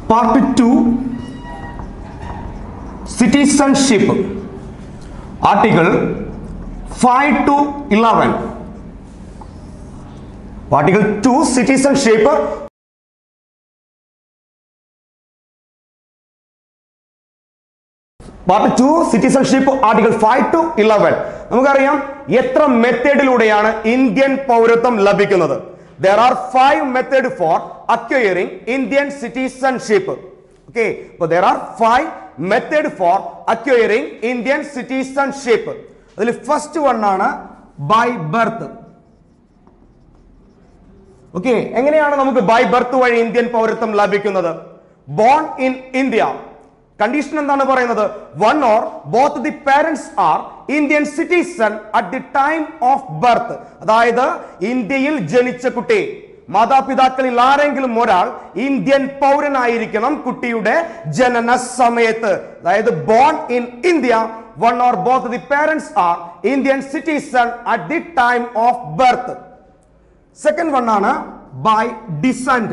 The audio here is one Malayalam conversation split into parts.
Part two citizenship article five to eleven article two citizenship part two citizenship article five to eleven നമുക്കറിയാം എത്ര മെത്തേഡിലൂടെയാണ് ഇന്ത്യൻ പൗരത്വം ലഭിക്കുന്നത് there are five method for acquiring Indian citizenship okay അപ്പൊ there are five method for acquiring Indian citizenship അതിൽ ഫസ്റ്റ് വൺ ആണ് ബൈ ബർത്ത് ഓക്കെ എങ്ങനെയാണ് നമുക്ക് ബൈ ബർത്ത് വഴി ഇന്ത്യൻ പൗരത്വം ലഭിക്കുന്നത് ബോൺ ഇൻ ഇന്ത്യ കണ്ടീഷൻ എന്താണ് പറയുന്നത് one or both the parents are Indian citizen at the time of birth അതായത് ഇന്ത്യയിൽ ജനിച്ച കുട്ടി മാതാപിതാക്കളിൽ ആരെങ്കിലും ഒരാൾ ഇന്ത്യൻ പൗരനായിരിക്കണം കുട്ടിയുടെ ജനന സമയത്ത് അതായത് born in India one or both the parents are Indian citizen at the time of birth second one ആണ് ബൈ ഡിസെന്റ്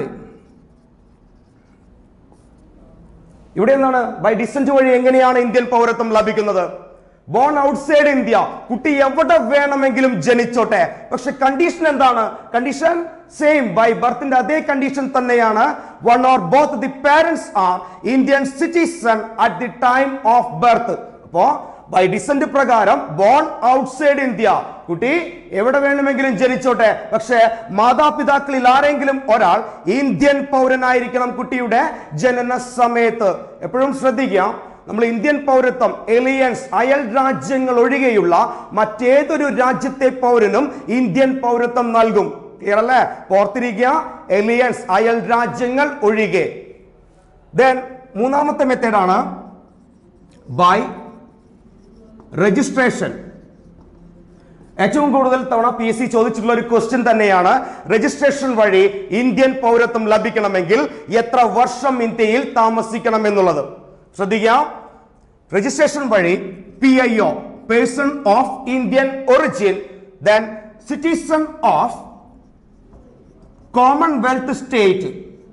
ഇവിടെ എന്താണ് ബൈ ഡിസെന്റ് വഴി എങ്ങനെയാണ് ഇന്ത്യൻ പൗരത്വം ലഭിക്കുന്നത് ബോൺ ഔട്ട്സൈഡ് ഇന്ത്യ കുട്ടി എവിടെ വേണമെങ്കിലും ജനിച്ചോട്ടെ പക്ഷെ കണ്ടീഷൻ എന്താണ് കണ്ടീഷൻ സെയിം ബൈ ബർത്തിന്റെ അതേ കണ്ടീഷൻ തന്നെയാണ് one or both the parents are Indian citizen at the time of birth അപ്പോ ബൈ ഡിസെന്റ് പ്രകാരം ബോൺ ഔട്ട്സൈഡ് ഇന്ത്യ കുട്ടി എവിടെ വേണമെങ്കിലും ജനിച്ചോട്ടെ പക്ഷേ മാതാപിതാക്കളിൽ ആരെങ്കിലും ഒരാൾ ഇന്ത്യൻ പൗരനായിരിക്കണം കുട്ടിയുടെ ജനന സമയത്ത് എപ്പോഴും ശ്രദ്ധിക്കാം നമ്മൾ ഇന്ത്യൻ പൗരത്വം എലിയൻസ് അയൽ രാജ്യങ്ങൾ ഒഴികെയുള്ള മറ്റേതൊരു രാജ്യത്തെ പൗരനും ഇന്ത്യൻ പൗരത്വം നൽകും ക്ലിയർ അല്ലേ ഓർത്തിരിക്കുക എലിയൻസ് അയൽ രാജ്യങ്ങൾ ഒഴികെ ദെൻ മൂന്നാമത്തെ മെത്തേഡാണ് ബൈ രജിസ്ട്രേഷൻ ഏറ്റവും കൂടുതൽ തവണ പി എസ് സി ചോദിച്ചിട്ടുള്ള ഒരു ക്വസ്റ്റ്യൻ തന്നെയാണ് രജിസ്ട്രേഷൻ വഴി ഇന്ത്യൻ പൗരത്വം ലഭിക്കണമെങ്കിൽ എത്ര വർഷം ഇന്ത്യയിൽ താമസിക്കണം എന്നുള്ളത് ശ്രദ്ധിക്കാം രജിസ്ട്രേഷൻ വഴി P I O person of Indian origin then citizen of commonwealth state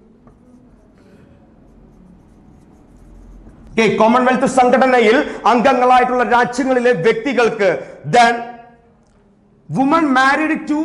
commonwealth സംഘടനയിൽ അംഗങ്ങളായിട്ടുള്ള രാജ്യങ്ങളിലെ വ്യക്തികൾക്ക് then woman married to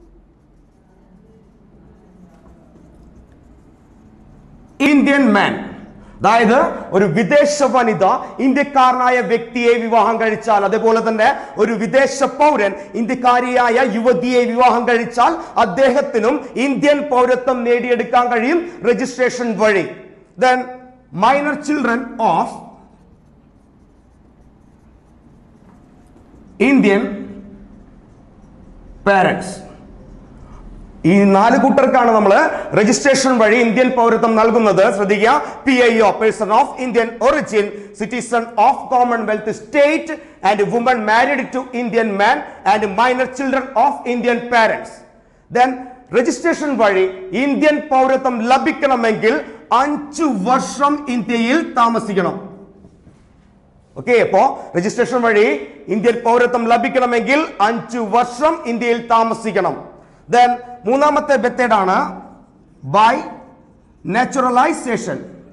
Indian man അതായത് ഒരു വിദേശ വനിത ഇന്ത്യക്കാരനായ വ്യക്തിയെ വിവാഹം കഴിച്ചാൽ അതേപോലെ തന്നെ ഒരു വിദേശ പൗരൻ ഇന്ത്യക്കാരിയായ യുവതിയെ വിവാഹം കഴിച്ചാൽ അദ്ദേഹത്തിനും ഇന്ത്യൻ പൗരത്വം നേടിയെടുക്കാൻ കഴിയും രജിസ്ട്രേഷൻ വഴി then minor children of Indian parents ഈ നാല് കൂട്ടർക്കാണ് നമ്മൾ രജിസ്ട്രേഷൻ വഴി ഇന്ത്യൻ പൗരത്വം നൽകുന്നത് ശ്രദ്ധിക്കുക P I O person of Indian origin citizen of commonwealth state and woman married to Indian man and minor children of Indian parents then registration വഴി ഇന്ത്യൻ പൗരത്വം ലഭിക്കണമെങ്കിൽ അഞ്ചു വർഷം ഇന്ത്യയിൽ താമസിക്കണം ഓക്കെ അപ്പോ രജിസ്ട്രേഷൻ വഴി ഇന്ത്യൻ പൗരത്വം ലഭിക്കണമെങ്കിൽ അഞ്ചു വർഷം ഇന്ത്യയിൽ താമസിക്കണം ദെൻ മൂന്നാമത്തെ മെത്തേഡാണ് ബൈ നാച്ചുറലൈസേഷൻ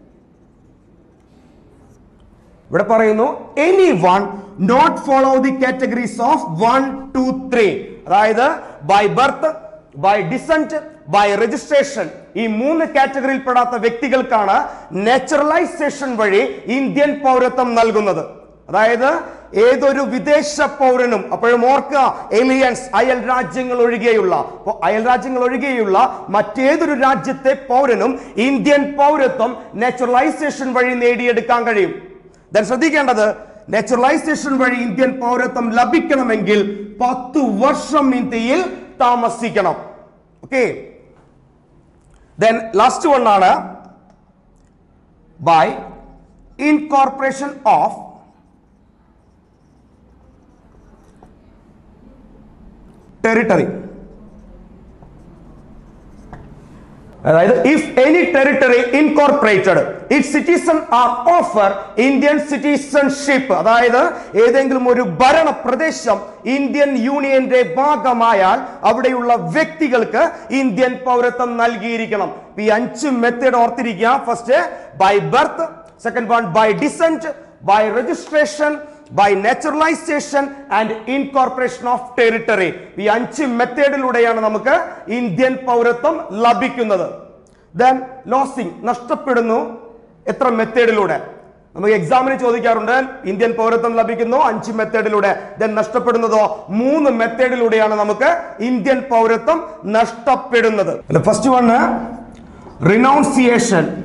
ഇവിടെ പറയുന്നു any one not follow the categories of one two three അതായത് by birth by descent by registration ഈ മൂന്ന് കാറ്റഗറിയിൽ പെടാത്ത വ്യക്തികൾക്കാണ് നാച്ചുറലൈസേഷൻ വഴി ഇന്ത്യൻ പൗരത്വം നൽകുന്നത് അതായത് ഏതൊരു വിദേശ പൗരനും അപ്പോഴും ഓർക്കുക എലിയൻസ് അയൽ രാജ്യങ്ങൾ ഒഴികെയുള്ള അപ്പൊ അയൽ രാജ്യങ്ങൾ ഒഴികെയുള്ള മറ്റേതൊരു രാജ്യത്തെ പൗരനും ഇന്ത്യൻ പൗരത്വം നാച്ചുറലൈസേഷൻ വഴി നേടിയെടുക്കാൻ കഴിയും ദെൻ ശ്രദ്ധിക്കേണ്ടത് നാച്ചുറലൈസേഷൻ വഴി ഇന്ത്യൻ പൗരത്വം ലഭിക്കണമെങ്കിൽ പത്തു വർഷം ഇന്ത്യയിൽ താമസിക്കണം ഓക്കെ ദെൻ ലാസ്റ്റ് വൺ ആണ് ബൈ ഇൻകോർപ്പറേഷൻ ഓഫ് ടെറിട്ടറി അതായത് if any territory incorporated it citizen are offer Indian citizenship അതായത് ഏതെങ്കിലും ഒരു ഭരണ പ്രദേശം ഇന്ത്യൻ യൂണിയന്റെ ഭാഗമായാൽ അവിടെയുള്ള വ്യക്തികൾക്ക് ഇന്ത്യൻ പൗരത്വം നൽകിയിരിക്കണം ഈ അഞ്ച് മെത്തേഡ് ഓർത്തിരിക്കുക first by birth second one by descent by registration by naturalisation and incorporation of territory ഈ അഞ്ച് മെത്തേഡിലൂടെയാണ് നമുക്ക് ഇന്ത്യൻ പൗരത്വം ലഭിക്കുന്നത് ദെൻ ലോസിംഗ് നഷ്ടപ്പെടുന്നു എത്ര മെത്തേഡിലൂടെ നമുക്ക് എക്സാമിന് ചോദിക്കാറുണ്ട് ഇന്ത്യൻ പൗരത്വം ലഭിക്കുന്നു അഞ്ച് മെത്തേഡിലൂടെ ദെൻ നഷ്ടപ്പെടുന്നതോ മൂന്ന് മെത്തേഡിലൂടെയാണ് നമുക്ക് ഇന്ത്യൻ പൗരത്വം നഷ്ടപ്പെടുന്നത് ഫസ്റ്റ് വണ് റിനൗൺസിയേഷൻ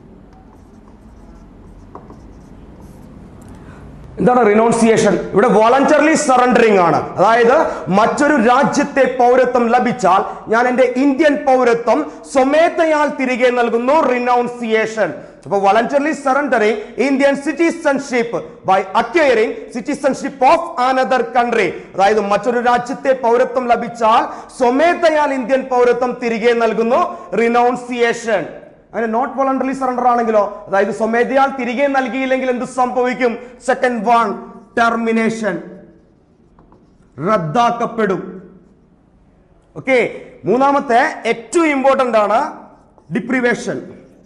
എന്താണ് റിനൗൺസിയേഷൻ ഇവിടെ വോളണ്ടറിലി സറണ്ടറിങ് ആണ് അതായത് മറ്റൊരു രാജ്യത്തെ പൗരത്വം ലഭിച്ചാൽ ഞാൻ എൻ്റെ ഇന്ത്യൻ പൗരത്വം സ്വമേധയാൽ തിരികെ നൽകുന്നു റിനൗൺസിയേഷൻ അപ്പൊ voluntarily surrendering Indian citizenship by acquiring citizenship of another country അതായത് മറ്റൊരു രാജ്യത്തെ പൗരത്വം ലഭിച്ചാൽ സ്വമേധയാൽ ഇന്ത്യൻ പൗരത്വം തിരികെ നൽകുന്നു റിനൗൺസിയേഷൻ അങ്ങനെ നോട്ട് വോളണ്ടറി സറണ്ടർ ആണെങ്കിലോ അതായത് സ്വമേധയാൽ തിരികെ നൽകിയില്ലെങ്കിൽ എന്ത് സംഭവിക്കും സെക്കൻഡ് വൺ ടെർമിനേഷൻ റദ്ദാക്കപ്പെടും ഓക്കെ മൂന്നാമത്തെ ഏറ്റവും ഇമ്പോർട്ടന്റ് ആണ് ഡിപ്രിവേഷൻ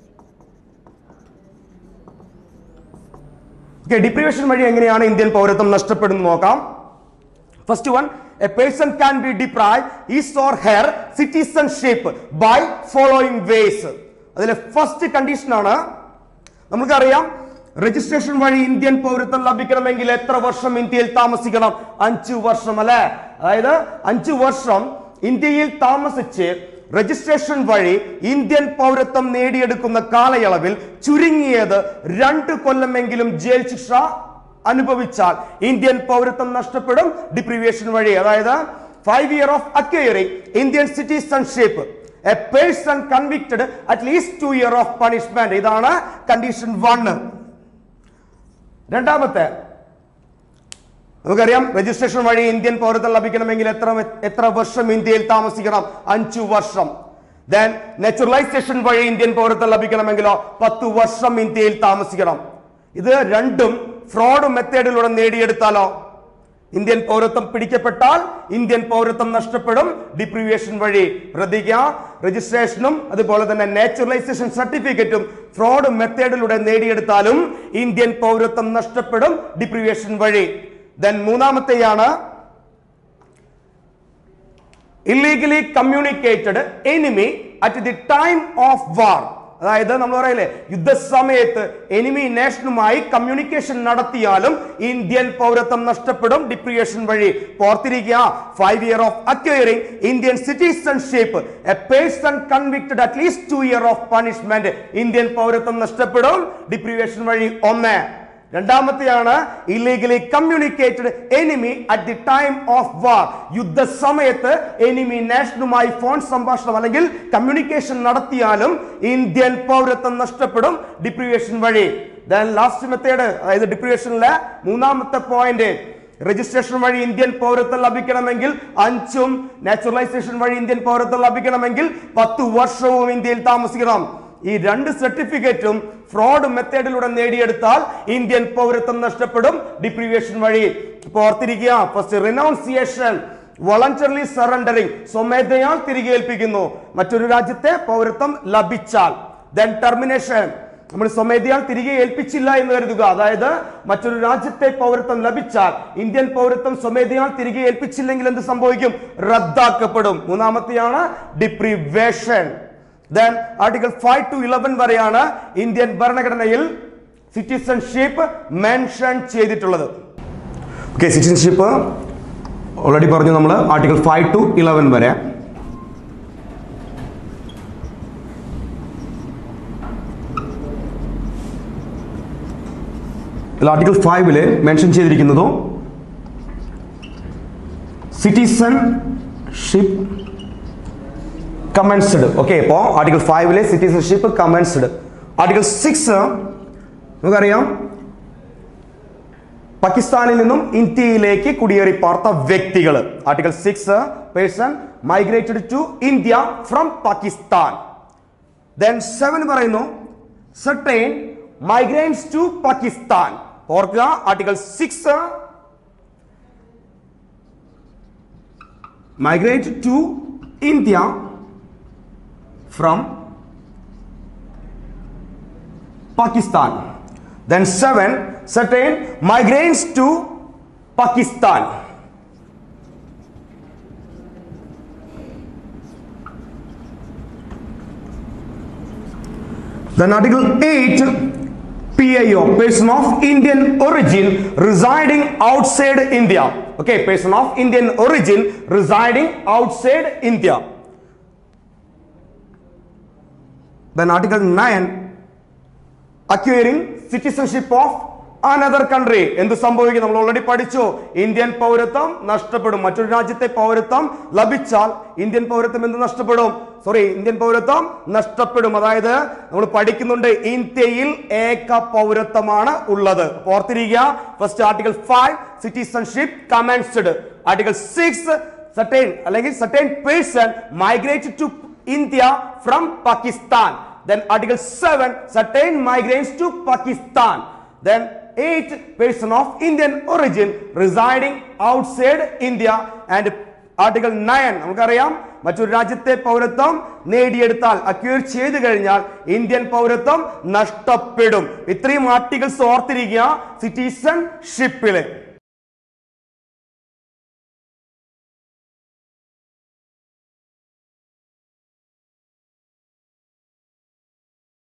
ഓക്കെ ഡിപ്രിവേഷൻ വഴി എങ്ങനെയാണ് ഇന്ത്യൻ പൗരത്വം നഷ്ടപ്പെടുന്നത് നോക്കാം first one a person can be deprive his or her citizenship by following ways അതിലെ ഫസ്റ്റ് കണ്ടീഷൻ ആണ് നമുക്കറിയാം രജിസ്ട്രേഷൻ വഴി ഇന്ത്യൻ പൗരത്വം ലഭിക്കണമെങ്കിൽ എത്ര വർഷം ഇന്ത്യയിൽ താമസിക്കണം അഞ്ചു വർഷം അല്ലെ അതായത് അഞ്ചു വർഷം ഇന്ത്യയിൽ താമസിച്ച് രജിസ്ട്രേഷൻ വഴി ഇന്ത്യൻ പൗരത്വം നേടിയെടുക്കുന്ന കാലയളവിൽ ചുരുങ്ങിയത് രണ്ട് കൊല്ലമെങ്കിലും ജയിൽ ശിക്ഷ അനുഭവിച്ചാൽ ഇന്ത്യൻ പൗരത്വം നഷ്ടപ്പെടും ഡിപ്രിവേഷൻ വഴി അതായത് five year of acquiring Indian citizenship a person convicted at least two year of punishment ഇതാണ് കണ്ടീഷൻ വണ് രണ്ടാമത്തെ നമുക്കറിയാം രജിസ്ട്രേഷൻ വഴി ഇന്ത്യൻ പൗരത്വം ലഭിക്കണമെങ്കിൽ എത്ര എത്ര വർഷം ഇന്ത്യയിൽ താമസിക്കണം അഞ്ചു വർഷം ദെൻ നാച്ചുറലൈസേഷൻ വഴി ഇന്ത്യൻ പൗരത്വം ലഭിക്കണമെങ്കിലോ പത്തു വർഷം ഇന്ത്യയിൽ താമസിക്കണം ഇത് രണ്ടും ഫ്രോഡ് മെത്തേഡിലൂടെ നേടിയെടുത്താലോ ഇന്ത്യൻ പൗരത്വം പിടിക്കപ്പെട്ടാൽ ഇന്ത്യൻ പൗരത്വം നഷ്ടപ്പെടും ഡിപ്രിവേഷൻ വഴി ശ്രദ്ധിക്കുക രജിസ്ട്രേഷനും അതുപോലെ തന്നെ നാച്ചുറലൈസേഷൻ സർട്ടിഫിക്കറ്റും ഫ്രോഡ് മെത്തേഡിലൂടെ നേടിയെടുത്താലും ഇന്ത്യൻ പൗരത്വം നഷ്ടപ്പെടും ഡിപ്രിവേഷൻ വഴി ദെൻ മൂന്നാമത്തെയാണ് illegally communicated enemy at the time of war അതായത് നമ്മൾ പറയില്ലേ യുദ്ധസമയത്ത് എനിമി നേഷനുമായി കമ്മ്യൂണിക്കേഷൻ നടത്തിയാലും ഇന്ത്യൻ പൗരത്വം നഷ്ടപ്പെടും ഡിപ്രിയേഷൻ വഴി ഓർത്തിരിക്കുക five year of acquiring Indian citizenship a person convicted at least two year of punishment Indian പൗരത്വം നഷ്ടപ്പെടും ഡിപ്രിവേഷൻ വഴി ഒന്ന് രണ്ടാമത്തെയാണ് illegally communicated enemy at the time of war യുദ്ധസമയത്ത് എനിമി നാഷനുമായി ഫോൺ സംഭാഷണം അല്ലെങ്കിൽ കമ്മ്യൂണിക്കേഷൻ നടത്തിയാലും ഇന്ത്യൻ പൗരത്വം നഷ്ടപ്പെടും ഡിപ്രിവേഷൻ വഴി ദെൻ ലാസ്റ്റ് മെത്തേഡ് അതായത് ഡിപ്രിവേഷനിലെ മൂന്നാമത്തെ പോയിന്റ് രജിസ്ട്രേഷൻ വഴി ഇന്ത്യൻ പൗരത്വം ലഭിക്കണമെങ്കിൽ അഞ്ചും നാച്ചുറലൈസേഷൻ വഴി ഇന്ത്യൻ പൗരത്വം ലഭിക്കണമെങ്കിൽ പത്തു വർഷവും ഇന്ത്യയിൽ താമസിക്കണം ഈ രണ്ട് സർട്ടിഫിക്കറ്റും ഫ്രോഡ് മെത്തേഡിലൂടെ നേടിയെടുത്താൽ ഇന്ത്യൻ പൗരത്വം നഷ്ടപ്പെടും ഡിപ്രിവേഷൻ വഴി ഇപ്പൊ ഓർത്തിരിക്കുക ഫസ്റ്റ് റിനൗൺസിയേഷൻ വളണ്ടർലി സറണ്ടറിങ് സ്വമേധയാൽ തിരികെ ഏൽപ്പിക്കുന്നു മറ്റൊരു രാജ്യത്തെ പൗരത്വം ലഭിച്ചാൽ ദെൻ ടെർമിനേഷൻ നമ്മൾ സ്വമേധയാൽ തിരികെ ഏൽപ്പിച്ചില്ല എന്ന് കരുതുക അതായത് മറ്റൊരു രാജ്യത്തെ പൗരത്വം ലഭിച്ചാൽ ഇന്ത്യൻ പൗരത്വം സ്വമേധയാൽ തിരികെ ഏൽപ്പിച്ചില്ലെങ്കിൽ എന്ത് സംഭവിക്കും റദ്ദാക്കപ്പെടും മൂന്നാമത്തെയാണ് deprivation then article five to eleven വരെയാണ് ഇന്ത്യൻ ഭരണഘടനയിൽ സിറ്റിസൺഷിപ്പ് മെൻഷൻ ചെയ്തിട്ടുള്ളത് ഓക്കെ സിറ്റിസൺഷിപ്പ് ഓൾറെഡി പറഞ്ഞു നമ്മൾ ആർട്ടിക്കിൾ ഫൈവ് ടു ഇലവൻ വരെ ആർട്ടിക്കിൾ ഫൈവില് മെൻഷൻ ചെയ്തിരിക്കുന്നതും സിറ്റിസൺഷിപ്പ് കമൻസ്ഡ് ഓക്കെ ഇപ്പോ ആർട്ടിക്കിൾ ഫൈവിലെ സിറ്റിസൺഷിപ്പ് കമൻസ്ഡ് ആർട്ടിക്കിൾ സിക്സ് നമുക്കറിയാം പാകിസ്ഥാനിൽ നിന്നും ഇന്ത്യയിലേക്ക് കുടിയേറി പാർത്ത വ്യക്തികൾ article six person migrated to India from Pakistan then seven പറയുന്നു സർട്ടൈൻ മൈഗ്രൈൻസ് ടു പാകിസ്ഥാൻ ഓർക്കുക article six migrate to India from Pakistan. Then seven, certain migrants to Pakistan. Then Article 8, PIO, person of Indian origin residing outside India. Okay, person of Indian origin residing outside India. Then Article 9, acquiring citizenship of another country എന്ത് സംഭവിക്കും നമ്മൾ ഓൾറെഡി പഠിച്ചു ഇന്ത്യൻ പൗരത്വം നഷ്ടപ്പെടും മറ്റൊരു രാജ്യത്തെ പൗരത്വം ലഭിച്ചാൽ ഇന്ത്യൻ പൗരത്വം എന്ത് നഷ്ടപ്പെടും സോറി ഇന്ത്യൻ പൗരത്വം നഷ്ടപ്പെടും അതായത് നമ്മൾ പഠിക്കുന്നുണ്ട് ഇന്ത്യയിൽ ഏക പൗരത്വമാണ് ഉള്ളത് അപ്പൊ ഓർത്തിരിക്കുക first article five citizenship commenced article six certain അല്ലെങ്കിൽ certain person migrate to India from Pakistan then article 7 certain migrants to pakistan then 8 person of indian origin residing outside india and article nine നമുക്കറിയാം മറ്റൊരു രാജ്യത്തെ പൗരത്വം നേടിയെടുത്താൽ അക്വയർ ചെയ്തു കഴിഞ്ഞാൽ ഇന്ത്യൻ പൗരത്വം നഷ്ടപ്പെടും ഇത്രയും ആർട്ടിക്കിൾസ് ഓർത്തിരിക്കുക സിറ്റിസൺഷിപ്പില്